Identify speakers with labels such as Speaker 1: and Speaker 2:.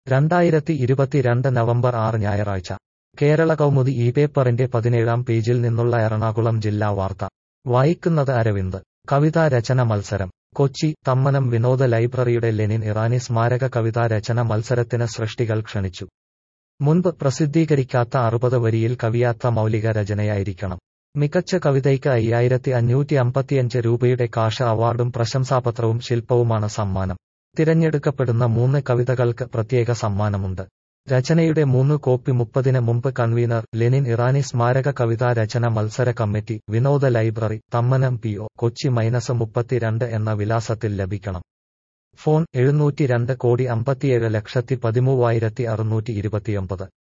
Speaker 1: രണ്ടായിരത്തി ഇരുപത്തിരണ്ട് നവംബർ ആറ് ഞായറാഴ്ച കേരള കൗമുദി ഈ പേപ്പറിന്റെ പതിനേഴാം പേജിൽ നിന്നുള്ള എറണാകുളം ജില്ലാ വാർത്ത വായിക്കുന്നത് അരവിന്ദ് കവിതാ രചന മത്സരം കൊച്ചി തമ്മനം വിനോദ ലൈബ്രറിയുടെ ലെനിൻ ഇറാനി സ്മാരക കവിതാ രചന മത്സരത്തിന് സൃഷ്ടികൾ ക്ഷണിച്ചു മുൻപ് പ്രസിദ്ധീകരിക്കാത്ത അറുപത് വരിയിൽ കവിയാത്ത മൗലിക രചനയായിരിക്കണം മികച്ച കവിതയ്ക്ക് അയ്യായിരത്തി അഞ്ഞൂറ്റി അമ്പത്തിയഞ്ച് രൂപയുടെ കാഷ അവാർഡും പ്രശംസാപത്രവും ശില്പവുമാണ് സമ്മാനം തിരഞ്ഞെടുക്കപ്പെടുന്ന മൂന്ന് കവിതകൾക്ക് പ്രത്യേക സമ്മാനമുണ്ട് രചനയുടെ മൂന്ന് കോപ്പി മുപ്പതിന് മുമ്പ് കൺവീനർ ലെനിൻ ഇറാനി സ്മാരക കവിതാ രചന മത്സര committee Vinoda library Thammanam P O Kochi minus മുപ്പത്തിരണ്ട് എന്ന വിലാസത്തിൽ ലഭിക്കണം ഫോൺ എഴുന്നൂറ്റി രണ്ട് കോടി അമ്പത്തിയേഴ് ലക്ഷത്തി പതിമൂവായിരത്തി അറുന്നൂറ്റി ഇരുപത്തിയൊമ്പത്